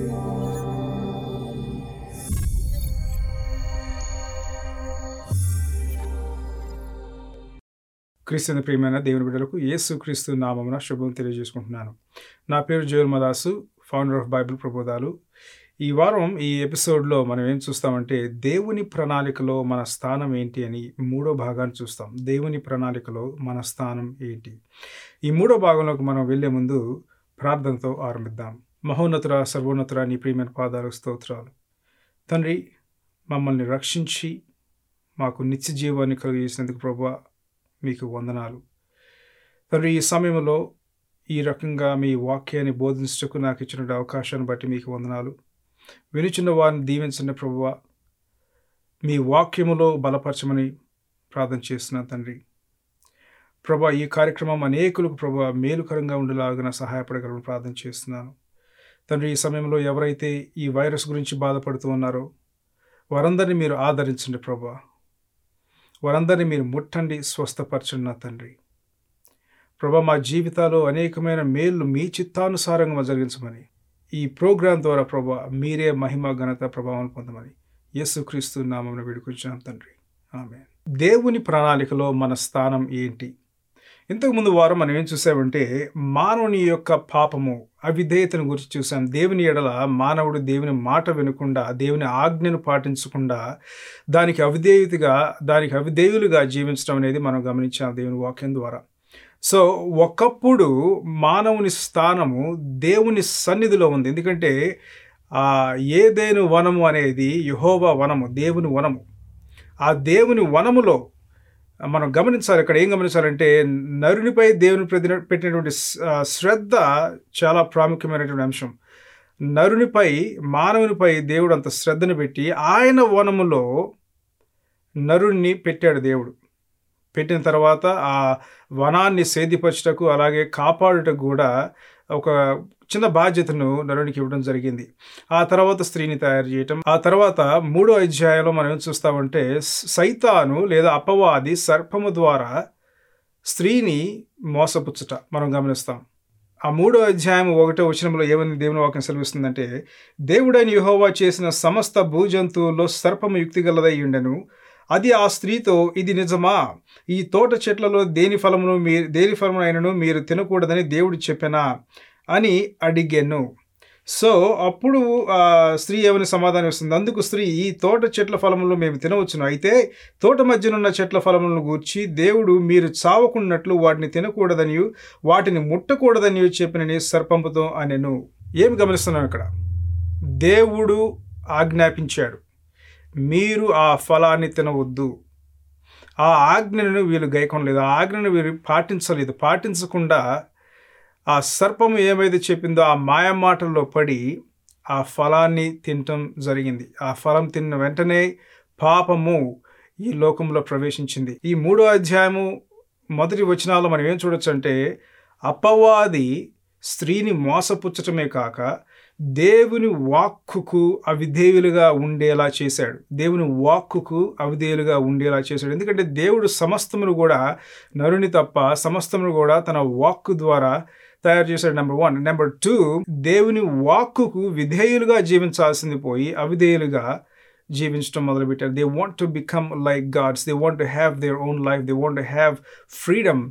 క్రీస్తుని ప్రియమైన దేవుని బిడ్డలకు యేసు క్రీస్తు నామమున శుభం తెలియజేసుకుంటున్నాను నా పేరు Joel Madasu founder of Bible ప్రబోధాలు ఈ వారం ఈ ఎపిసోడ్లో మనం ఏం చూస్తామంటే దేవుని ప్రణాళికలో మన స్థానం ఏంటి అని మూడో భాగాన్ని చూస్తాం దేవుని ప్రణాళికలో మన స్థానం ఏంటి ఈ మూడో భాగంలోకి మనం వెళ్ళే ముందు ప్రార్థనతో ఆరంభిద్దాం మహోన్నతుర సర్వోన్నతుర నీ ప్రియమైన పాదాలకు స్తోత్రాలు తండ్రి మమ్మల్ని రక్షించి మాకు నిత్య జీవాన్ని కలిగజేసినందుకు ప్రభా మీకు వందనాలు తండ్రి ఈ సమయంలో ఈ రకంగా మీ వాక్యాన్ని బోధించటకు నాకు ఇచ్చిన అవకాశాన్ని బట్టి మీకు వందనాలు వినుచున్న వారిని దీవించండి ప్రభువ మీ వాక్యములో బలపరచమని ప్రార్థన చేస్తున్నాను తండ్రి ప్రభా ఈ కార్యక్రమం అనేకులకు ప్రభా మేలుకరంగా ఉండేలాగా సహాయపడగలను ప్రార్థన చేస్తున్నాను తండ్రి ఈ సమయంలో ఎవరైతే ఈ వైరస్ గురించి బాధపడుతూ ఉన్నారో వారందరినీ మీరు ఆదరించండి ప్రభా వారందరినీ మీరు ముట్టండి స్వస్థపరచండి నా తండ్రి ప్రభా మా జీవితాల్లో అనేకమైన మేళ్ళు మీ చిత్తానుసారంగా జరిగించమని ఈ ప్రోగ్రాం ద్వారా ప్రభా మీరే మహిమ ఘనత ప్రభావం పొందమని యేసుక్రీస్తు నామం వేడుకొచ్చాం తండ్రి ఆమె దేవుని ప్రణాళికలో మన స్థానం ఏంటి ఇంతకుముందు వారం మనం ఏం చూసామంటే మానవుని యొక్క పాపము అవిధేయతను గురించి చూసాం దేవుని ఎడల మానవుడు దేవుని మాట వినకుండా దేవుని ఆజ్ఞను పాటించకుండా దానికి అవిధేయతగా దానికి అవిధేయులుగా జీవించడం అనేది మనం గమనించాం దేవుని వాక్యం ద్వారా సో ఒకప్పుడు మానవుని స్థానము దేవుని సన్నిధిలో ఉంది ఎందుకంటే ఆ ఏదేను వనము అనేది యహోవా వనము దేవుని వనము ఆ దేవుని వనములో మనం గమనించాలి ఇక్కడ ఏం గమనించాలంటే నరునిపై దేవుని ప్రతి పెట్టినటువంటి శ్రద్ధ చాలా ప్రాముఖ్యమైనటువంటి అంశం నరునిపై మానవునిపై దేవుడు అంత శ్రద్ధను పెట్టి ఆయన వనములో నరుణ్ణి పెట్టాడు దేవుడు పెట్టిన తర్వాత ఆ వనాన్ని సేదిపరచుటకు అలాగే కాపాడుటకు కూడా ఒక చిన్న బాధ్యతను నరునికి ఇవ్వడం జరిగింది ఆ తర్వాత స్త్రీని తయారు చేయటం ఆ తర్వాత మూడో అధ్యాయంలో మనం ఏం చూస్తామంటే సైతాను లేదా అపవాది సర్పము ద్వారా స్త్రీని మోసపుచ్చుట మనం గమనిస్తాం ఆ మూడో అధ్యాయం ఒకటో వచనంలో ఏమని దేవుని వాక్యం సెలవిస్తుందంటే దేవుడైన యుహోవా చేసిన సమస్త భూజంతువుల్లో సర్పము యుక్తిగలదై ఉండెను అది ఆ స్త్రీతో ఇది నిజమా ఈ తోట చెట్లలో దేని ఫలమును మీరు దేని ఫలమునైనను మీరు తినకూడదని దేవుడు చెప్పినా అని అడిగాను సో అప్పుడు స్త్రీ ఏమని సమాధానం ఇస్తుంది అందుకు స్త్రీ ఈ తోట చెట్ల ఫలములను మేము తినవచ్చును అయితే తోట మధ్యనున్న చెట్ల ఫలములను గూర్చి దేవుడు మీరు చావకున్నట్లు వాటిని తినకూడదని వాటిని ముట్టకూడదని చెప్పిన సర్పంపుతో అనెను ఏమి గమనిస్తున్నాం ఇక్కడ దేవుడు ఆజ్ఞాపించాడు మీరు ఆ ఫలాన్ని తినవద్దు ఆ ఆజ్ఞను వీళ్ళు గైకొనలేదు ఆ ఆజ్ఞను వీరు పాటించలేదు పాటించకుండా ఆ సర్పము ఏమైతే చెప్పిందో ఆ మాయమాటల్లో పడి ఆ ఫలాన్ని తినటం జరిగింది ఆ ఫలం తిన్న వెంటనే పాపము ఈ లోకంలో ప్రవేశించింది ఈ మూడో అధ్యాయము మొదటి వచనాల్లో మనం ఏం చూడొచ్చు అంటే అపవాది స్త్రీని మోసపుచ్చటమే కాక దేవుని వాక్కుకు అవిధేయులుగా ఉండేలా చేశాడు దేవుని వాక్కుకు అవిధేయులుగా ఉండేలా చేశాడు ఎందుకంటే దేవుడు సమస్తమును కూడా నరుని తప్ప సమస్తమును కూడా తన వాక్కు ద్వారా తయారు చేశాడు నెంబర్ వన్ నెంబర్ టూ దేవుని వాక్కుకు విధేయులుగా జీవించాల్సింది పోయి అవిధేయులుగా జీవించడం మొదలుపెట్టారు they want to become like gods they want to have their own life they want to have freedom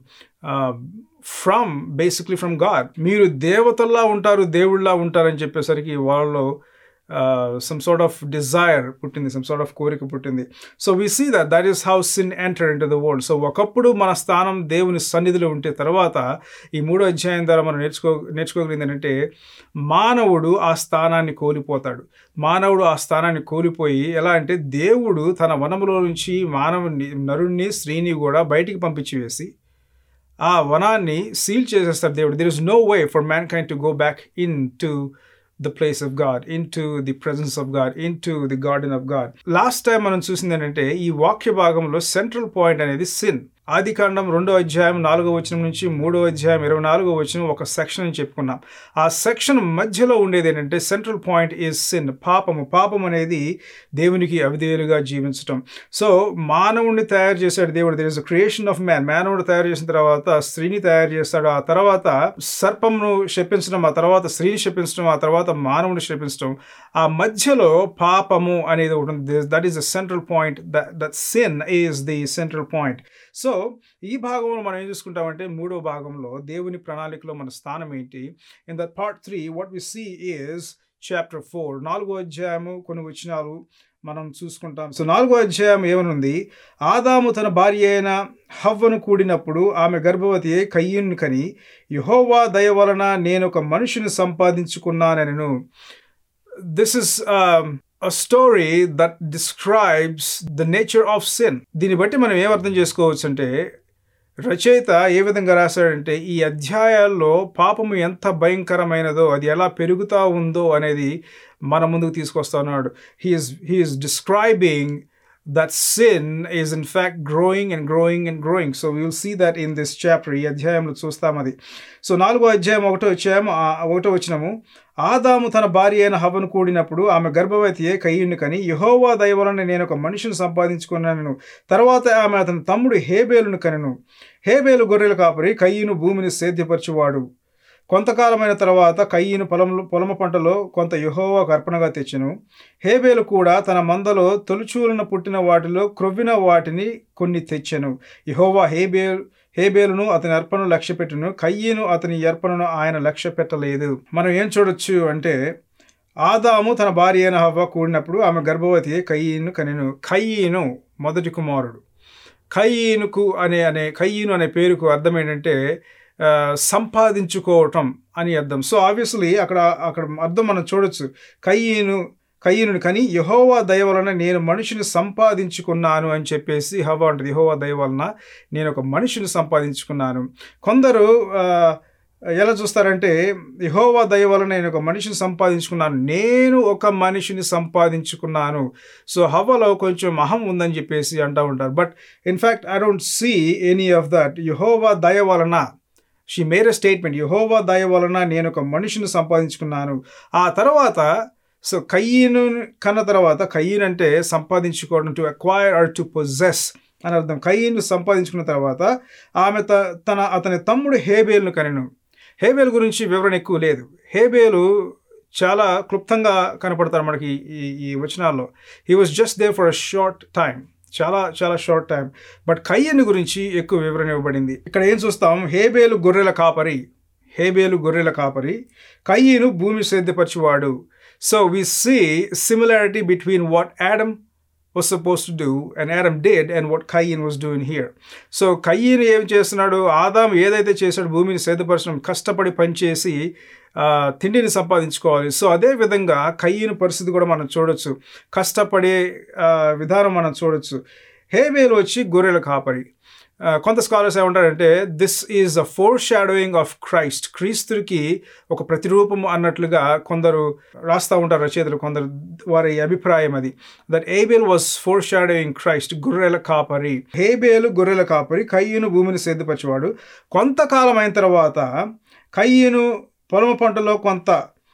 from basically from God మీరు దేవతల్లా ఉంటారు దేవుళ్ళలా ఉంటారని చెప్పేసరికి వాళ్ళలో సమ్ సార్ట్ ఆఫ్ డిజైర్ పుట్టింది సమ్ సార్ట్ ఆఫ్ కోరిక పుట్టింది so we see that that is how sin enter into the world so ఒకప్పుడు మన స్థానం దేవుని సన్నిధిలో ఉంటే తర్వాత ఈ మూడో అధ్యాయం ద్వారా మనం నేర్చుకో నేర్చుకోగలిగింది ఏంటంటే మానవుడు ఆ స్థానాన్ని కోల్పోతాడు మానవుడు ఆ స్థానాన్ని కోల్పోయి ఎలా అంటే దేవుడు తన వనములో నుంచి మానవుని నరుణ్ణి స్త్రీని కూడా బయటికి పంపించి వేసి ఆ వనాన్ని సీల్ చేసేస్తారు దేవుడు there is no way for mankind to go back into the place of God into the presence of God into the garden of God last time మనం చూసింది ఏంటంటే ఈ వాక్య భాగంలో central point అనేది sin ఆది కాండం రెండో అధ్యాయం నాలుగో వచనం నుంచి మూడో అధ్యాయం ఇరవై నాలుగో వచనం ఒక సెక్షన్ అని చెప్పుకున్నాం ఆ సెక్షన్ మధ్యలో ఉండేది ఏంటంటే సెంట్రల్ పాయింట్ ఈజ్ సిన్ పాపము పాపం అనేది దేవునికి అవిధేయులుగా జీవించటం సో మానవుడిని తయారు చేశాడు దేవుడు there is creation of man మానవుడు తయారు చేసిన తర్వాత స్త్రీని తయారు చేస్తాడు ఆ తర్వాత సర్పంను శపించడం ఆ తర్వాత స్త్రీని శపించడం ఆ తర్వాత మానవుని శపించడం ఆ మధ్యలో పాపము అనేది ఒకటి ఉంది that is the central point that sin is the central point so ఈ భాగంలో మనం ఏం చూసుకుంటామంటే మూడో భాగంలో దేవుని ప్రణాళికలో మన స్థానం ఏంటి in that part three what we see is chapter four నాలుగో అధ్యాయము కొన్ని వచనాలు మనం చూసుకుంటాం సో నాలుగో అధ్యాయం ఏమనుంది ఆదాము తన భార్య అయిన హవ్వను కూడినప్పుడు ఆమె గర్భవతి అయి కయ్యూని కని యహోవా దయ వలన నేను ఒక మనిషిని సంపాదించుకున్నానను this is a story that describes the nature of sin దీన్ని బట్టి మనం ఏం అర్థం చేసుకోవచ్చు అంటే రచయిత ఏ విధంగా రాశాడంటే ఈ అధ్యాయాల్లో పాపము ఎంత భయంకరమైనదో అది ఎలా పెరుగుతూ ఉందో అనేది మన ముందుకు తీసుకొస్తున్నాడు he's he's describing that sin is in fact growing and growing and growing. So we will see that in this chapter. ఈ అధ్యాయంలో చూస్తాం అది సో నాలుగో అధ్యాయం ఒకటో అధ్యాయం ఒకటో వచ్చినము ఆదాము తన భార్య అయిన హవను కూడినప్పుడు ఆమె గర్భవతియే కయ్యుని కని యహోవా దయ వలన నేను ఒక మనిషిని సంపాదించుకున్నాను తర్వాత ఆమె అతని తమ్ముడు హేబేలును కనెను హేబేలు గొర్రెల కాపరి కయ్యును భూమిని సేద్యపరచువాడు కొంతకాలమైన తర్వాత కయ్యను పొలంలో పొలమ పంటలో కొంత యహోవాకు అర్పణగా తెచ్చెను హేబేలు కూడా తన మందలో తొలుచూలన పుట్టిన వాటిలో క్రొవ్విన వాటిని కొన్ని తెచ్చెను యహోవా హేబేలు హేబేలును అతని అర్పణను లక్ష్య పెట్టును కయ్యను అతని అర్పణను ఆయన లక్ష్య పెట్టలేదు మనం ఏం చూడొచ్చు అంటే ఆదాము తన భార్య అయిన హవ్వ కూడినప్పుడు ఆమె గర్భవతి కయ్యను కనెను కయ్యను మొదటి కుమారుడు కయ్యనుకు అనే అనే కయ్యను అనే పేరుకు అర్థం ఏంటంటే సంపాదించుకోవటం అని అర్థం సో ఆబ్వియస్లీ అక్కడ అక్కడ అర్థం మనం చూడొచ్చు కయ్యను కయ్యను కానీ యహోవా దయ వలన నేను మనిషిని సంపాదించుకున్నాను అని చెప్పేసి హవా అంటది యహోవా దయ వలన నేను ఒక మనిషిని సంపాదించుకున్నాను కొందరు ఎలా చూస్తారంటే యహోవా దయ వలన నేను ఒక మనిషిని సంపాదించుకున్నాను నేను ఒక మనిషిని సంపాదించుకున్నాను సో హవలో కొంచెం అహం ఉందని చెప్పేసి అంటూ ఉంటారు but in fact I don't see any of that యహోవా దయ వలన షీ మేడ్ ఎ స్టేట్మెంట్ యహోవా దయ వలన నేను ఒక మనిషిని సంపాదించుకున్నాను ఆ తర్వాత సో కయ్యను కన్న తర్వాత కయ్యన్ అంటే సంపాదించుకోవడం to acquire or to possess అని అర్థం కయ్యను సంపాదించుకున్న తర్వాత ఆమె తన అతని తమ్ముడు హేబేల్ను కనెను హేబేల్ గురించి వివరణ ఎక్కువ లేదు హేబేలు చాలా క్లుప్తంగా కనపడతారు మనకి ఈ ఈ వచనాల్లో he was just there for a short time చాలా చాలా షార్ట్ టైం బట్ కయ్యని గురించి ఎక్కువ వివరణ ఇవ్వబడింది ఇక్కడ ఏం చూస్తాం హేబేలు గొర్రెల కాపరి హేబేలు గొర్రెల కాపరి కయ్యను భూమి సేద్యపరిచేవాడు so we see similarity between what Adam was supposed to do and Adam did and what Cain was doing here. So కయ్యను ఏం చేస్తున్నాడు ఆదాం ఏదైతే చేశాడు భూమిని సేదపరచడం కష్టపడి పనిచేసి తిండిని సంపాదించుకోవాలి సో అదే విధంగా కయ్యను పరిస్థితి కూడా మనం చూడొచ్చు కష్టపడే విధానం మనం చూడొచ్చు హేబేలు వచ్చి గొర్రెల కాపరి కొంత స్కాలర్స్ ఏమంటారంటే this is a foreshadowing of Christ క్రీస్తుకి ఒక ప్రతిరూపము అన్నట్లుగా కొందరు రాస్తూ ఉంటారు రచయితలు కొందరు వారి అభిప్రాయం అది that Abel was foreshadowing Christ గొర్రెల కాపరి హేబేలు గొర్రెల కాపరి కయ్యను భూమిని సిద్ధపరిచేవాడు కొంతకాలం అయిన తర్వాత కయ్యను పొలమ పంటలో కొంత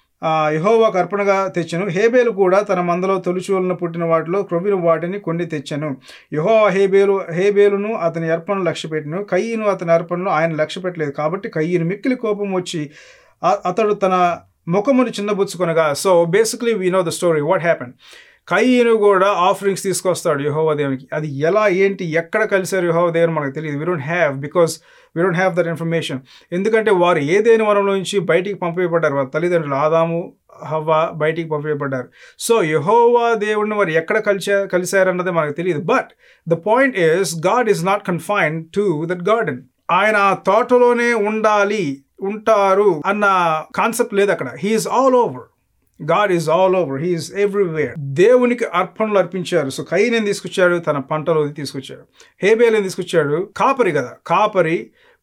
యహోవాకు అర్పణగా తెచ్చను హేబేలు కూడా తన మందలో తొలిచూలను పుట్టిన వాటిలో క్రొవ్విన వాటిని కొన్ని తెచ్చను యహోవా హేబేలు హేబేలును అతని అర్పణను లక్ష్య పెట్టిను కయ్యను అతని అర్పణను ఆయన లక్ష్య పెట్టలేదు కాబట్టి కయ్యను మిక్కిలి కోపం వచ్చి అతడు తన ముఖమును చిన్నబుచ్చుకొనగా so basically we know the story what happen కయ్యను కూడా ఆఫరింగ్స్ తీసుకొస్తాడు యహోవ దేవునికి అది ఎలా ఏంటి ఎక్కడ కలిసారు యహోవ దేవుని మనకు తెలియదు we don't have because we don't have that information ఎందుకంటే వారు ఏదైనా వరంలో నుంచి బయటికి పంపేయబడ్డారు వారి తల్లిదండ్రులు ఆదాము హవ్వ బయటికి పంపేయబడ్డారు సో యహోవా దేవుడిని వారు ఎక్కడ కలిసా కలిశారన్నది మనకు తెలియదు but the point is God is not confined to that garden ఆయన ఆ తోటలోనే ఉండాలి ఉంటారు అన్న కాన్సెప్ట్ లేదు అక్కడ he is all over God is all over he is everywhere దేవునికి అర్పణలు అర్పించారు సో కైనేం తీసుకొచ్చాడు తన పంటలో తీసుకొచ్చాడు హేబేలని తీసుకొచ్చాడు కాపరి కదా కాపరి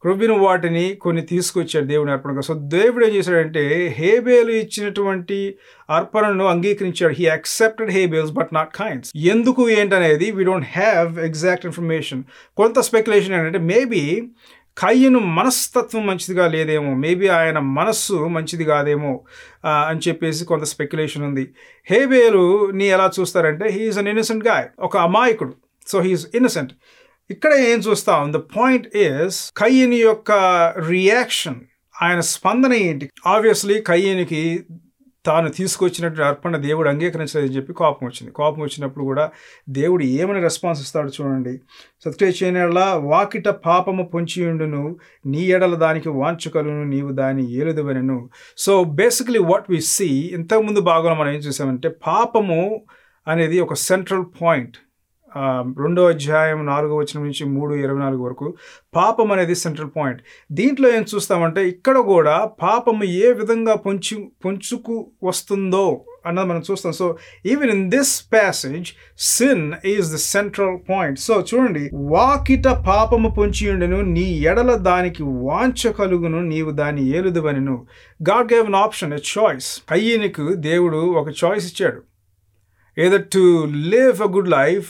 క్రొవ్విన వాటిని కొన్ని తీసుకొచ్చాడు దేవుని అర్పణగా సో దేవుడు ఏం చేశాడంటే హేబేలు ఇచ్చినటువంటి అర్పణను అంగీకరించాడు he accepted Abel's but not Cain's ఎందుకు ఏంటనేది we don't have exact information కొంత స్పెక్యులేషన్ ఏంటంటే మేబీ కయ్యను మనస్తత్వం మంచిదిగా లేదేమో మేబీ ఆయన మనస్సు మంచిది కాదేమో అని చెప్పేసి కొంత స్పెక్యులేషన్ ఉంది హేబేలు నీ ఎలా చూస్తారంటే హీఈస్ అన్ ఇన్నసెంట్ గాయ్ ఒక అమాయకుడు సో హీఈస్ ఇన్నసెంట్ ఇక్కడ ఏం చూస్తాం ద పాయింట్ ఇస్ కయ్యని యొక్క రియాక్షన్ ఆయన స్పందన ఏంటి ఆబ్వియస్లీ కయ్యనికి తాను తీసుకొచ్చినట్టు అర్పణ దేవుడు అంగీకరించలేదని చెప్పి కోపం వచ్చింది కోపం వచ్చినప్పుడు కూడా దేవుడు ఏమని రెస్పాన్స్ ఇస్తాడు చూడండి సత్క్రియ చేయనలా వాకిట పాపము పొంచియుండును నీ ఎడల దానికి వాంచుకలను నీవు దాన్ని ఏలుదువనను so basically what we see ఇంతకుముందు భాగంలో మనం ఏం చూసామంటే పాపము అనేది ఒక సెంట్రల్ పాయింట్ రెండో అధ్యాయం నాలుగో వచ్చిన నుంచి మూడు ఇరవై నాలుగు వరకు పాపం అనేది సెంట్రల్ పాయింట్ దీంట్లో ఏం చూస్తామంటే ఇక్కడ కూడా పాపము ఏ విధంగా పొంచి పొంచుకు వస్తుందో అన్నది మనం చూస్తాం so even in this passage sin is the central point so చూడండి వాకిట పాపము పొంచియుండెను నీ ఎడల దానికి వాంఛ కలుగును నీవు దాన్ని ఏలుదువనెను God gave an option a choice అయ్యనికి దేవుడు ఒక చాయిస్ ఇచ్చాడు either to live a good life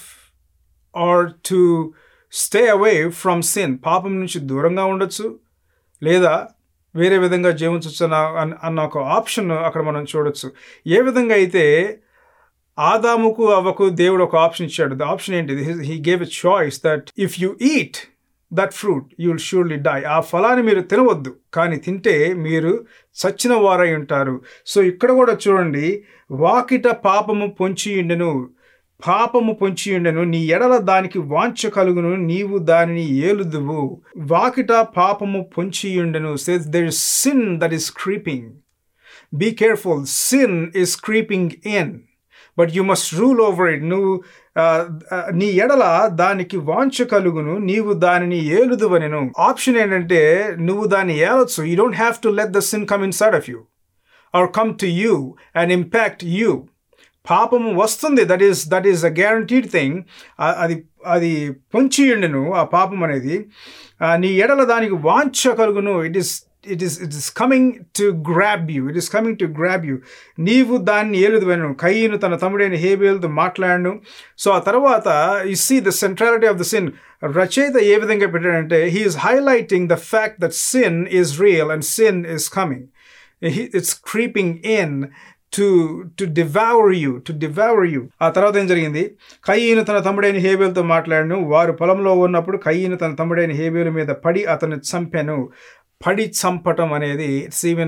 or to stay away from sin పాపం నుంచి దూరంగా ఉండొచ్చు లేదా వేరే విధంగా జీవించవచ్చు అన్న అన్న ఒక ఆప్షన్ అక్కడ మనం చూడొచ్చు ఏ విధంగా అయితే ఆదాముకు అవ్వకు దేవుడు ఒక ఆప్షన్ ఇచ్చాడు ద ఆప్షన్ ఏంటిది he gave a choice that if you eat that fruit you will surely die ఆ ఫలాన్ని మీరు తినవద్దు కానీ తింటే మీరు చచ్చిన వారై ఉంటారు సో ఇక్కడ కూడా చూడండి వాకిట పాపము పొంచియుండెను పాపము పొంచియుండెను నీ ఎడల దానికి వాంఛ కలుగును నీవు దానిని ఏలుదువు వాకిట పాపము పొంచియుండెను says there is sin that is creeping be careful sin is creeping in but you must rule over it నువ్వు నీ ఎడల దానికి వాంఛ కలుగును నీవు దానిని ఏలుదువనెను ఆప్షన్ ఏంటంటే నువ్వు దాన్ని ఏలొచ్చు you don't have to let the sin come inside of you or come to you and impact you పాపము వస్తుంది that is that is a guaranteed thing అది అది పొంచియుండెను ఆ పాపం అనేది నీ ఎడల దానికి వాంఛ కలుగును it is it is it is coming to grab you it is coming to grab you నీవు దాన్ని ఏలుదువను కయ్యను తన తమ్ముడైన హేబేల్తో మాట్లాడను సో ఆ తర్వాత you see the centrality of the sin రచయిత ఏ విధంగా పెట్టాడంటే he is highlighting the fact that sin is real and sin is coming it's creeping in to to devour you to devour you ఆ తర్వాత ఏం జరిగింది కయ్యను తన తమ్ముడైన హేబేలుతో మాట్లాడను వారు పొలంలో ఉన్నప్పుడు కయ్యను తన తమ్ముడైన హేబేలు మీద పడి అతను చంపాను పడి చంపటం అనేది it's even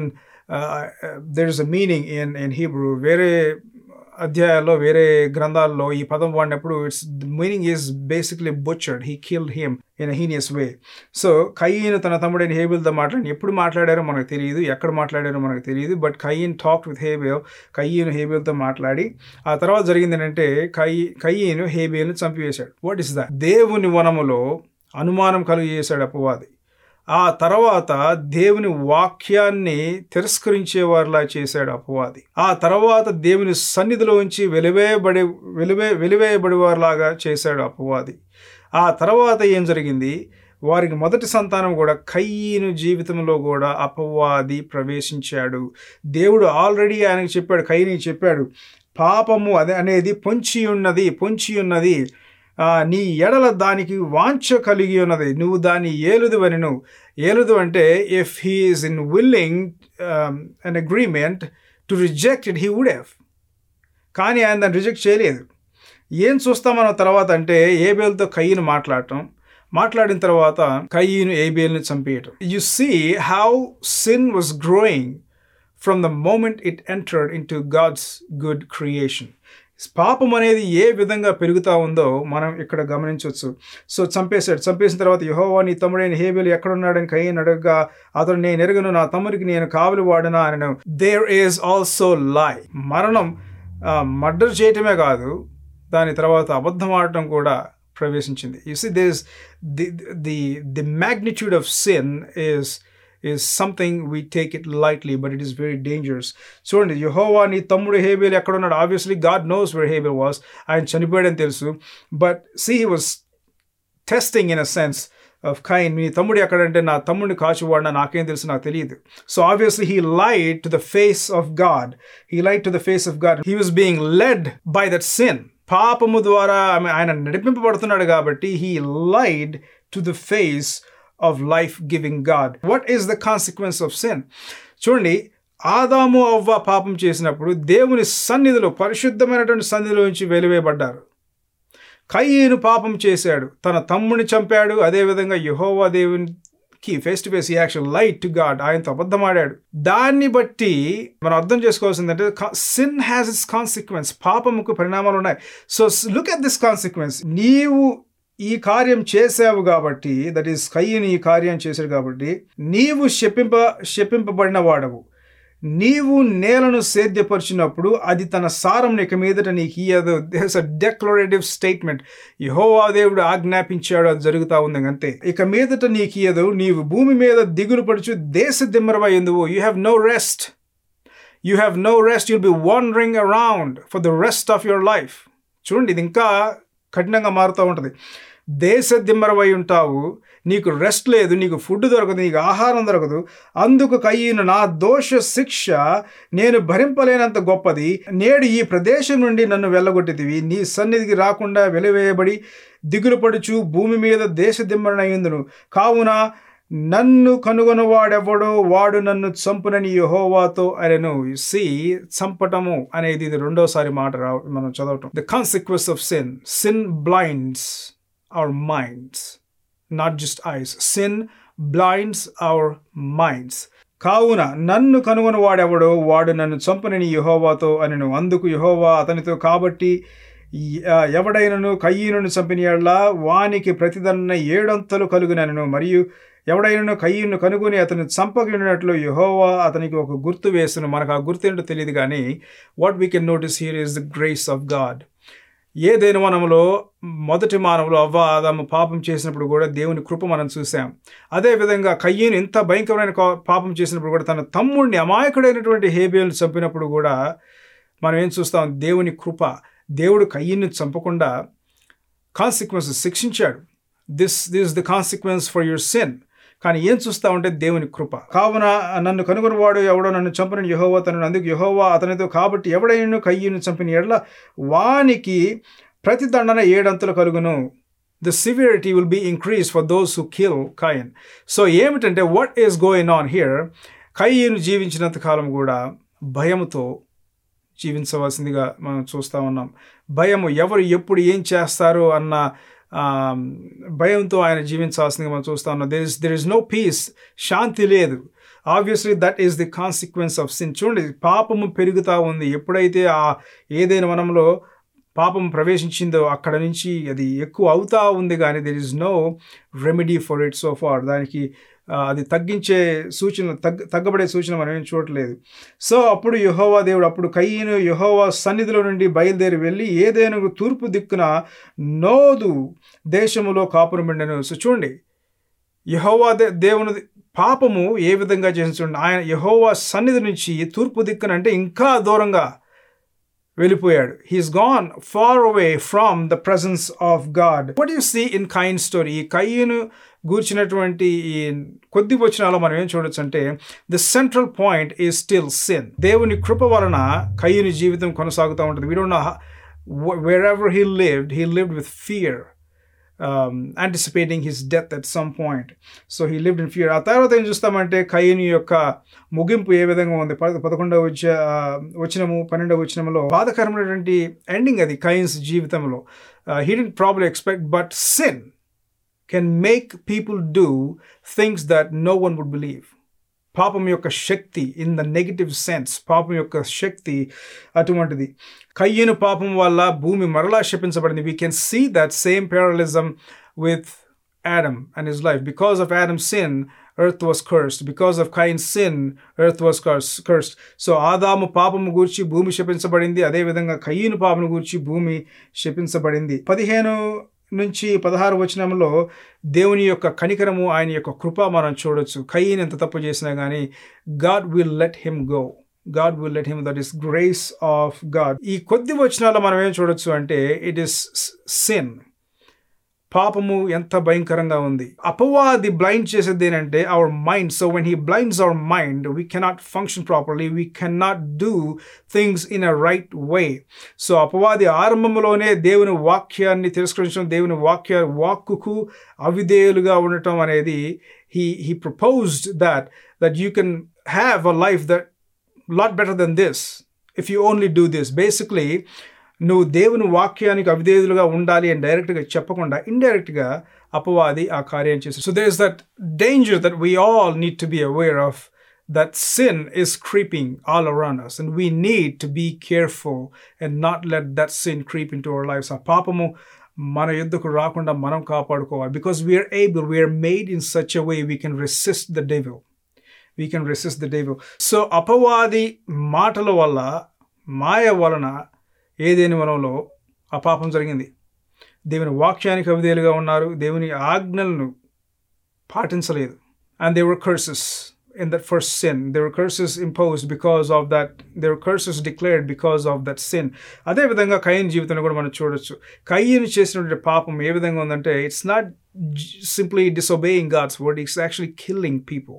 there is a meaning in in Hebrew వేరే అధ్యాయాల్లో వేరే గ్రంథాల్లో ఈ పదం వాడినప్పుడు its meaning is basically butchered he killed him in heinous way so కయ్యను తన తమ్ముడైన హేబిల్తో మాట్లాడి ఎప్పుడు మాట్లాడారో మనకు తెలియదు ఎక్కడ మాట్లాడారో మనకు తెలియదు but Cain talk with Abel కయ్యను హేబేల్తో మాట్లాడి ఆ తర్వాత జరిగింది ఏంటంటే కయ్యి కయ్యను హేబేల్ను చంపివేశాడు వాట్ ఇస్ ద దేవుని వనములో అనుమానం కలుగు చేశాడు అపవాది ఆ తర్వాత దేవుని వాక్యాన్ని తిరస్కరించేవారిలా చేశాడు అపవాది ఆ తర్వాత దేవుని సన్నిధిలో ఉంచి వెలివేయబడి వెలివే వెలివేయబడేవారిలాగా చేశాడు అపవాది ఆ తర్వాత ఏం జరిగింది వారికి మొదటి సంతానం కూడా కయ్యను జీవితంలో కూడా అపవాది ప్రవేశించాడు దేవుడు ఆల్రెడీ ఆయనకు చెప్పాడు కయ్యని చెప్పాడు పాపము అదే అనేది పొంచి ఉన్నది పొంచి ఉన్నది నీ ఎడల దానికి వాంఛ కలిగి ఉన్నది నువ్వు దాన్ని ఏలుదు అని నువ్వు ఏలుదు అంటే if he is in willing an agreement to reject it he would have కానీ ఆయన దాన్ని రిజెక్ట్ చేయలేదు ఏం చూస్తాం మనం తర్వాత అంటే ఏబేల్తో కయ్యను మాట్లాడటం మాట్లాడిన తర్వాత కయ్యను ఏబేల్ని చంపేయటం you see how sin was growing from the moment it entered into God's good creation పాపం అనేది ఏ విధంగా పెరుగుతూ ఉందో మనం ఇక్కడ గమనించవచ్చు సో చంపేశాడు చంపేసిన తర్వాత యహోవా నీ తమ్ముడైన హేబేలు ఎక్కడున్నాడని కయ్యని అడగగా అతను నేను ఎరగను నా తమ్ముడికి నేను కావలి వాడనా అని దేర్ ఈజ్ ఆల్సో లై మరణం మర్డర్ చేయటమే కాదు దాని తర్వాత అబద్ధం ఆడటం కూడా ప్రవేశించింది you see this the the the magnitude of sin is is something we take it lightly, but it is very dangerous. చూడండి యహోవా నీ తమ్ముడు హేబేల్ ఎక్కడ ఉన్నాడు obviously God knows where Abel was ఆయన చనిపోయాడని తెలుసు but see he was testing in a sense of Cain నీ తమ్ముడు ఎక్కడంటే నా తమ్ముడిని కాచువాడినా నాకేం తెలుసు నాకు తెలియదు so obviously he lied to the face of God he lied to the face of God he was being led by that sin పాపము ద్వారా ఆమె ఆయన నడిపింపబడుతున్నాడు కాబట్టి he lied to the face of life giving God what is the consequence of sin చూడండి ఆదాము అవ్వ పాపం చేసినప్పుడు దేవుని సన్నిధిలో పరిశుద్ధమైనటువంటి సన్నిధిలో నుంచి వెలివేయబడ్డారు కయ్యేను పాపం చేశాడు తన తమ్ముని చంపాడు అదేవిధంగా యహోవా దేవునికి face to face action lied to God ఆయనతో అబద్ధమాడాడు దాన్ని బట్టి మనం అర్థం చేసుకోవాల్సిందంటే సిన్ హ్యాస్ ఇస్ కాన్సిక్వెన్స్ పాపముకు పరిణామాలు ఉన్నాయి so look at this consequence నీవు ఈ కార్యం చేసావు కాబట్టి దట్ ఈస్ కయ్యని ఈ కార్యం చేశాడు కాబట్టి నీవు శపింప శపింపబడిన వాడవు నీవు నేలను సేద్యపరిచినప్పుడు అది తన సారం ఇక మీదట నీకు ఇయ్యదు దేస్ అ డెక్లరేటివ్ స్టేట్మెంట్ యహోవా దేవుడు ఆజ్ఞాపించాడు అది జరుగుతూ ఉంది అంతే ఇక మీదట నీకు ఇయ్యదు నీవు భూమి మీద దిగులు పడుచు దేశ దిమ్మరమై ఎందువు you have no rest you have no rest you'll be wandering around for the rest of your life చూడండి ఇది ఇంకా కఠినంగా మారుతూ ఉంటుంది దేశ దిమ్మరవై ఉంటావు నీకు రెస్ట్ లేదు నీకు ఫుడ్ దొరకదు నీకు ఆహారం దొరకదు అందుకు కయ్యను నా దోష శిక్ష నేను భరింపలేనంత గొప్పది నేడు ఈ ప్రదేశం నుండి నన్ను వెళ్ళగొట్టిదివి నీ సన్నిధికి రాకుండా వెలివేయబడి దిగులు పడుచు భూమి మీద దేశ దిమ్మరనయ్యుందును కావున నన్ను కనుగొనవాడెవడో వాడు నన్ను చంపునని యహోవాతో అరెను సి చంపటము అనేది ఇది రెండోసారి మాట రా మనం చదవటం the consequence of sin sin blinds our minds not just eyes sin blinds our minds కావున నన్ను కనుగొని వాడెవడో వాడు నన్ను చంపనని యహోవాతో అనెను అందుకు యహోవా అతనితో కాబట్టి ఎవడైనను కయ్యను చంపిన ఎడల వానికి ప్రతిదన్న ఏడంతలు కలుగునను మరియు ఎవడైనా కయ్యను కనుగొని అతను చంపగినట్లు యహోవా అతనికి ఒక గుర్తు వేస్తును మనకు ఆ గుర్తు ఏంటో తెలియదు కానీ what we can notice here is the grace of God ఏదైనా మనములో మొదటి మానవులు అవ్వ ఆదాము పాపం చేసినప్పుడు కూడా దేవుని కృప మనం చూసాం అదేవిధంగా కయ్యను ఇంత భయంకరమైన పాపం చేసినప్పుడు కూడా తన తమ్ముడిని అమాయకుడైనటువంటి హేబియల్ని చంపినప్పుడు కూడా మనం ఏం చూస్తాం దేవుని కృప దేవుడు కయ్యను చంపకుండా కాన్సిక్వెన్స్ శిక్షించాడు this this the consequence for your sin కానీ ఏం చూస్తా ఉంటే దేవుని కృప కావున నన్ను కనుగొనవాడు ఎవడో నన్ను చంపిన యహోవా తను అందుకు యహోవా అతనితో కాబట్టి ఎవడైనా కయ్యను చంపిన ఎడల వానికి ప్రతి దండన ఏడంతులు కలుగును the severity will be increase for those who kill Cain so ఏమిటంటే what is going on here కయ్యను జీవించినంత కాలం కూడా భయంతో జీవించవలసిందిగా మనం చూస్తూ ఉన్నాం భయము ఎవరు ఎప్పుడు ఏం చేస్తారు అన్న భయంతో ఆయన జీవించాల్సిందిగా మనం చూస్తా ఉన్నాం there is there is no peace శాంతి లేదు obviously that is the consequence of sin చూడండి పాపము పెరుగుతూ ఉంది ఎప్పుడైతే ఆ ఏదైనా మనంలో పాపం ప్రవేశించిందో అక్కడ నుంచి అది ఎక్కువ అవుతా ఉంది కానీ there is no remedy for it so far దానికి అది తగ్గించే సూచన తగ్గ తగ్గబడే సూచన మనం ఏం చూడట్లేదు సో అప్పుడు యహోవా దేవుడు అప్పుడు కయ్యను యహోవా సన్నిధిలో నుండి బయలుదేరి వెళ్ళి ఏదైనా తూర్పు దిక్కున నోదు దేశములో కాపురం ఉండను సో చూడండి యహోవా దే దేవుని పాపము ఏ విధంగా చేసి చూడండి ఆయన యహోవా సన్నిధి నుంచి తూర్పు దిక్కున అంటే ఇంకా దూరంగా వెళ్ళిపోయాడు he's gone far away from the presence of God what you see in Cain story ఈ కయ్యను గూర్చినటువంటి ఈ కొద్ది వచనాల్లో మనం ఏం చూడొచ్చు అంటే the central point is still sin దేవుని కృప వలన కయ్యని జీవితం కొనసాగుతూ ఉంటుంది we don't know wherever he lived he lived with fear anticipating his death at some point so he lived in fear ఆ తర్వాత ఏం చూస్తామంటే కయ్యని యొక్క ముగింపు ఏ విధంగా ఉంది పద పదకొండవ వచ్చ వచ్చినము పన్నెండవ వచ్చినములో బాధకరమైనటువంటి ఎండింగ్ అది కైన్స్ జీవితంలో he the problem expect but sin can make people do things that no one would believe పాపం యొక్క శక్తి ఇన్ ద నెగిటివ్ సెన్స్ పాపం యొక్క శక్తి అటువంటిది కయ్యను పాపం వల్ల భూమి మరలా శపించబడింది we can see that same parallelism with Adam and his life because of Adam sin earth was cursed because of Cain sin earth was curse cursed so ఆదాము పాపము గూర్చి భూమి శపించబడింది అదేవిధంగా కయ్యను పాపను గూర్చి భూమి శపించబడింది పదిహేను నుంచి పదహారు వచనంలో దేవుని యొక్క కనికరము ఆయన యొక్క కృప మనం చూడొచ్చు కయ్యని ఎంత తప్పు చేసినా కానీ God will let him go God will let him that is grace of God ఈ కొద్ది వచనాల్లో మనం ఏం చూడొచ్చు అంటే ఇట్ ఈస్ సిన్ పాపము ఎంత భయంకరంగా ఉంది అపవాది బ్లైండ్ చేసేది ఏంటంటే our mind so when he blinds our mind we cannot function properly we cannot do things in a right way so అపవాది ఆరంభంలోనే దేవుని వాక్యాన్ని తిరస్కరించడం దేవుని వాక్య వాక్కుకు అవిధేయులుగా ఉండటం అనేది he he proposed that that you can have a life that lot better than this if you only do this basically నువ్వు దేవుని వాక్యానికి అవిధేయులుగా ఉండాలి అని డైరెక్ట్గా చెప్పకుండా ఇండైరెక్ట్గా అపవాది ఆ కార్యం చేసి so there is that danger that we all need to be aware of that sin is creeping all around us and we need to be careful and not let that sin creep into our lives ఆ పాపము మన యుద్ధకు రాకుండా మనం కాపాడుకోవాలి because we're able we're made in such a way we can resist the devil we can resist the devil so అపవాది మాటల వల్ల మాయ వలన ఏదేని వనంలో ఆ పాపం జరిగింది దేవుని వాక్యానికి అవిధేయులుగా ఉన్నారు దేవుని ఆజ్ఞలను పాటించలేదు and their curses in that first sin. There were curses imposed because of that. There were curses declared because of that sin. అదే విధంగా కయ్యని జీవితంలో కూడా మనం చూడొచ్చు కయ్యని చేసినటువంటి పాపం ఏ విధంగా ఉందంటే it's not simply disobeying God's word it's actually killing people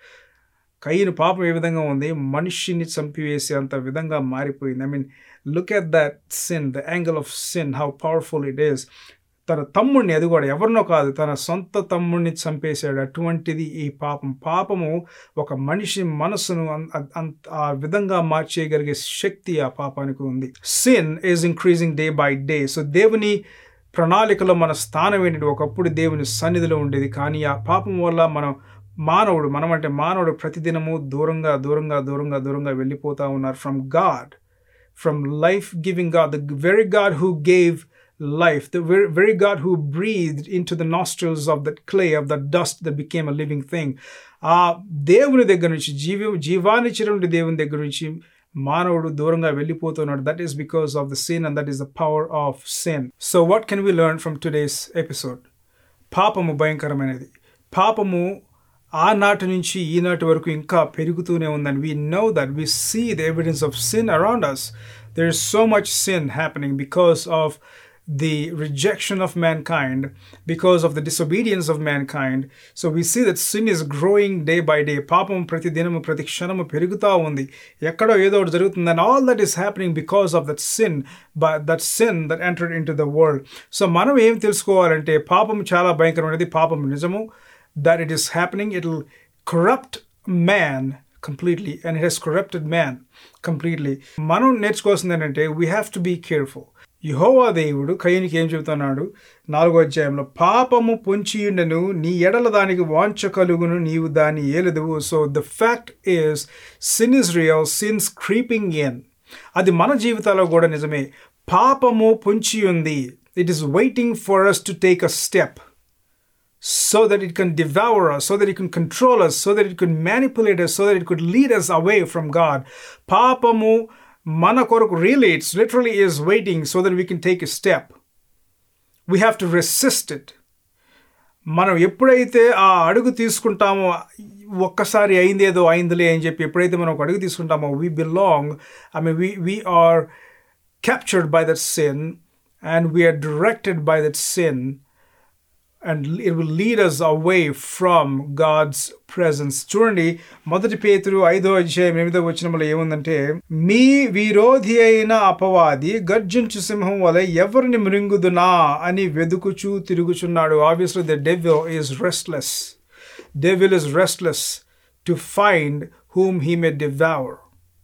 కయ్యను పాపం ఏ విధంగా ఉంది మనిషిని చంపివేసే అంత విధంగా మారిపోయింది I mean look at that sin the angle of sin how powerful it is తన తమ్ముడిని అది కూడా ఎవరినో కాదు తన సొంత తమ్ముడిని చంపేశాడు అటువంటిది ఈ పాపం పాపము ఒక మనిషి మనసును ఆ విధంగా మార్చేయగలిగే శక్తి ఆ పాపానికి ఉంది sin is increasing day by day so దేవుని ప్రణాళికలో మన స్థానం ఏంటంటే ఒకప్పుడు దేవుని సన్నిధిలో ఉండేది కానీ ఆ పాపం వల్ల మనం మానవుడు మనం అంటే మానవుడు ప్రతిదినము దూరంగా దూరంగా దూరంగా దూరంగా వెళ్ళిపోతూ ఉన్నారు from God from life giving God the very God who gave life, the very, very God who breathed into the nostrils of that clay, of that dust that became a living thing. ఆ దేవుని దగ్గర నుంచి జీవి జీవానిచ్చినటువంటి దేవుని దగ్గర నుంచి మానవుడు దూరంగా వెళ్ళిపోతున్నాడు that is because of the sin and that is the power of sin so what can we learn from today's episode పాపము భయంకరమైనది పాపము ఆనాటి నుంచి ఈనాటి వరకు ఇంకా పెరుగుతూనే ఉందని we know that we see the evidence of sin around us there is so much sin happening because of the rejection of mankind because of the disobedience of mankind. So we see that sin is growing day by day. పాపం ప్రతి దినము ప్రతి క్షణము పెరుగుతూ ఉంది ఎక్కడో ఏదో ఒకటి జరుగుతుంది and all that is happening because of that sin that sin that entered into the world so మనం ఏం తెలుసుకోవాలంటే పాపం చాలా భయంకరమైనది పాపం నిజము that it is happening it will corrupt man completely and it has corrupted man completely మనం నేర్చుకోవాల్సింది ఏంటంటే we have to be careful యహోవా దేవుడు కయ్యనికి ఏం చెబుతున్నాడు నాలుగో అధ్యాయంలో పాపము పొంచియుండెను నీ ఎడల దానికి వాంఛ కలుగును నీవు దాన్ని ఏలదువు so the fact is sin is real sin's creeping in అది మన జీవితాల్లో కూడా నిజమే పాపము పొంచి ఉంది it is waiting for us to take a step so that it can devour us, so that it can control us, so that it could manipulate us, so that it could lead us away from God. Papamu mana koraku really, it's literally is waiting so that we can take a step. We have to resist it. మనం ఎప్పుడైతే ఆ అడుగు తీసుకుంటామో ఒక్కసారి అయిందేదో అయిందిలే అని చెప్పి ఎప్పుడైతే మనం ఒక అడుగు తీసుకుంటామో we belong I mean we we are captured by that sin and we're directed by that sin and it will lead us away from God's presence చూడండి మొదటి పేతురు ఐదో అధ్యాయం ఎనిమిదో వచ్చినప్పుడు ఏముందంటే మీ విరోధి అయిన అపవాది గర్జించు సింహం వల్ల ఎవరిని మృంగుదునా అని వెదుకుచూ తిరుగుచున్నాడు obviously the devil is restless devil is restless to find whom he may devour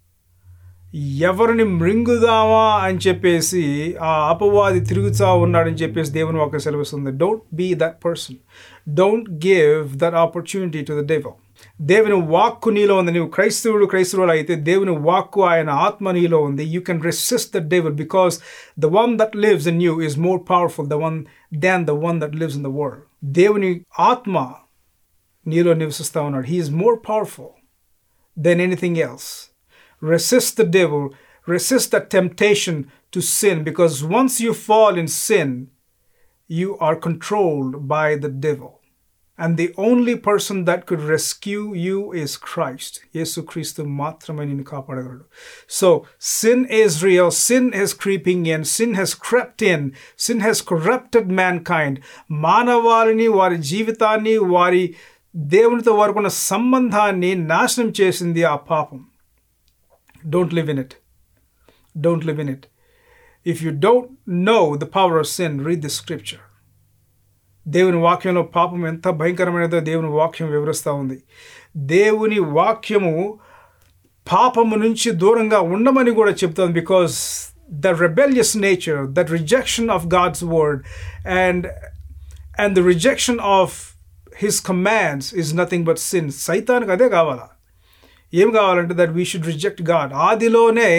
ఎవరిని మృంగుదామా అని చెప్పేసి ఆ అపవాది తిరుగుతా ఉన్నాడని చెప్పేసి దేవుని ఒక సెలవుస్తుంది don't be that person don't give that opportunity to the devil దేవుని వాక్కు నీలో ఉంది నువ్వు క్రైస్తవుడు క్రైస్తవుడు అయితే దేవుని వాక్కు ఆయన ఆత్మ నీలో ఉంది you can resist the devil because the one that lives in you is more powerful the one than the one that lives in the world దేవుని ఆత్మ నీలో నివసిస్తూ ఉన్నాడు he is more powerful than anything else resist the devil, resist the temptation to sin, because once you fall in sin, you are controlled by the devil. And the only person that could rescue you is Christ. Yesu Christu మాత్రమే నిన్ను కాపాడగలడు so sin is real, sin is creeping in, sin has crept in, sin has corrupted mankind. మానవాళిని వారి జీవితాన్ని వారి దేవునితో వారుకున్న సంబంధాన్ని నాశనం చేసింది ఆ పాపం don't live in it don't live in it if you don't know the power of sin read the scripture దేవుని వాక్యంలో పాపం ఎంత భయంకరమైనదో దేవుని వాక్యం వివరిస్తూ ఉంది దేవుని వాక్యము పాపము నుంచి దూరంగా ఉండమని కూడా చెప్తుంది because the rebellious nature that rejection of God's word and and the rejection of his commands is nothing but sin సైతానికి అదే కావాలా ఏం కావాలంటే that we should reject God ఆదిలోనే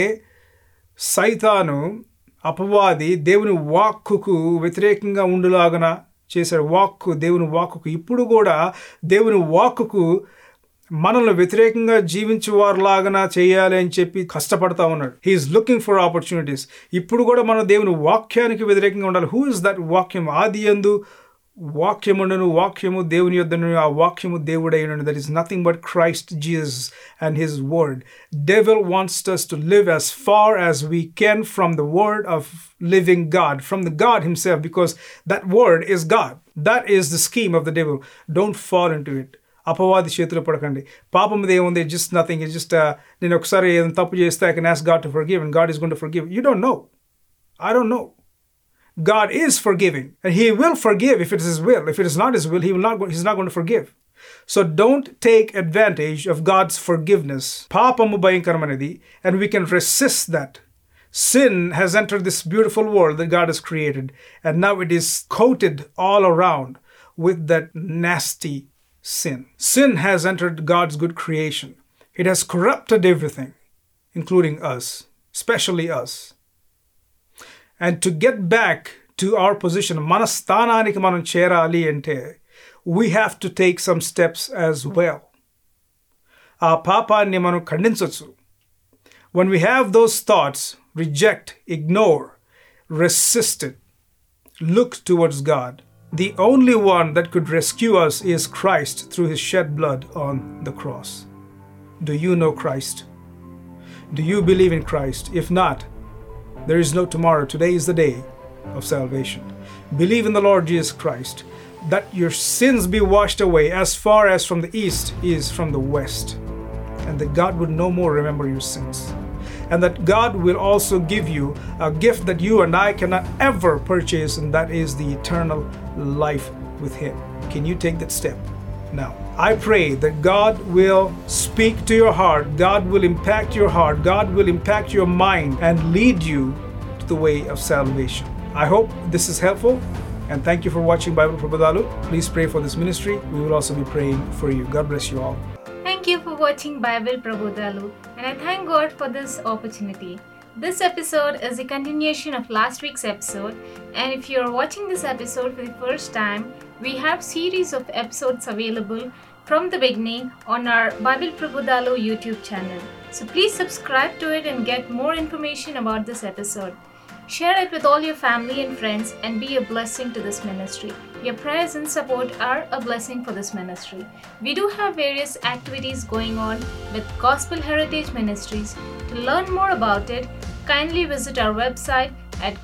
సైతాను అపవాది దేవుని వాక్కుకు వ్యతిరేకంగా ఉండులాగన చేశాడు వాక్కు దేవుని వాక్కుకు ఇప్పుడు కూడా దేవుని వాక్కుకు మనల్ని వ్యతిరేకంగా జీవించేవారిలాగా చేయాలి అని చెప్పి కష్టపడతా ఉన్నాడు హీఈస్ లుకింగ్ ఫర్ ఆపర్చునిటీస్ ఇప్పుడు కూడా మనం దేవుని వాక్యానికి వ్యతిరేకంగా ఉండాలి హూ ఇస్ దట్ వాక్యం ఆది ఎందు వాక్యముండను వాక్యము దేవుని యొద్దను ఆ వాక్యము దేవుడైనను that is nothing but Christ Jesus and his word devil wants us to live as far as we can from the word of living God, from the God himself, because that word is God. That is the scheme of the devil. Don't fall into it. అపవాది చేతిలో పడకండి పాపం మీద ఏముంది just nothing it just నేను ఒకసారి ఏదైనా తప్పు చేస్తే I can ask God to forgive and God is gonna forgive you don't know I don't know God is forgiving, and He will forgive if it is His will. If it is not His will, He will not. Go, he's not going to forgive. So don't take advantage of God's forgiveness. Papamu bhayankaramanathi, and we can resist that. Sin has entered this beautiful world that God has created, and now it is coated all around with that nasty sin. Sin has entered God's good creation. It has corrupted everything, including us, especially us. And to get back to our position మన స్థానానికి మనం చేరాలి అంటే we have to take some steps as well ఆ పాపాన్ని మనం ఖండించవచ్చు when we have those thoughts reject ignore resisted look towards God the only one that could rescue us is Christ through his shed blood on the cross Do you know Christ? Do you believe in Christ? If not, there is no tomorrow. Today is the day of salvation. Believe in the Lord Jesus Christ, that your sins be washed away as far as from the east is from the west, and that God would no more remember your sins. And that God will also give you a gift that you and I cannot ever purchase, and that is the eternal life with Him. Can you take that step now? I pray that God will speak to your heart, God will impact your heart, God will impact your mind, and lead you to the way of salvation. I hope this is helpful. And thank you for watching Bible Prabhudalu. Please pray for this ministry. We will also be praying for you. God bless you all. Thank you for watching Bible Prabodhalu, and I thank God for this opportunity. This episode is a continuation of last week's episode, and if you are watching this episode for the first time, we have series of episodes available from the beginning on our Bible Prabodhalu YouTube channel. So please subscribe to it and get more information about this episode. Share it with all your family and friends and be a blessing to this ministry. Your prayers and support are a blessing for this ministry. We do have various activities going on with Gospel Heritage Ministries. To learn more about it, kindly visit our website at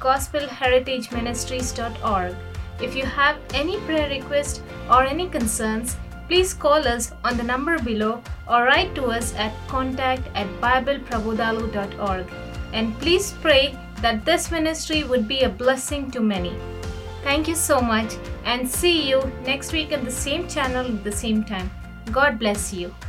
gospelheritageministries.org. If you have any prayer request or any concerns, please call us on the number below or write to us at contact at bibleprabodhalu.org. And please pray that this ministry would be a blessing to many. Thank you so much and see you next week at the same channel at the same time. God bless you.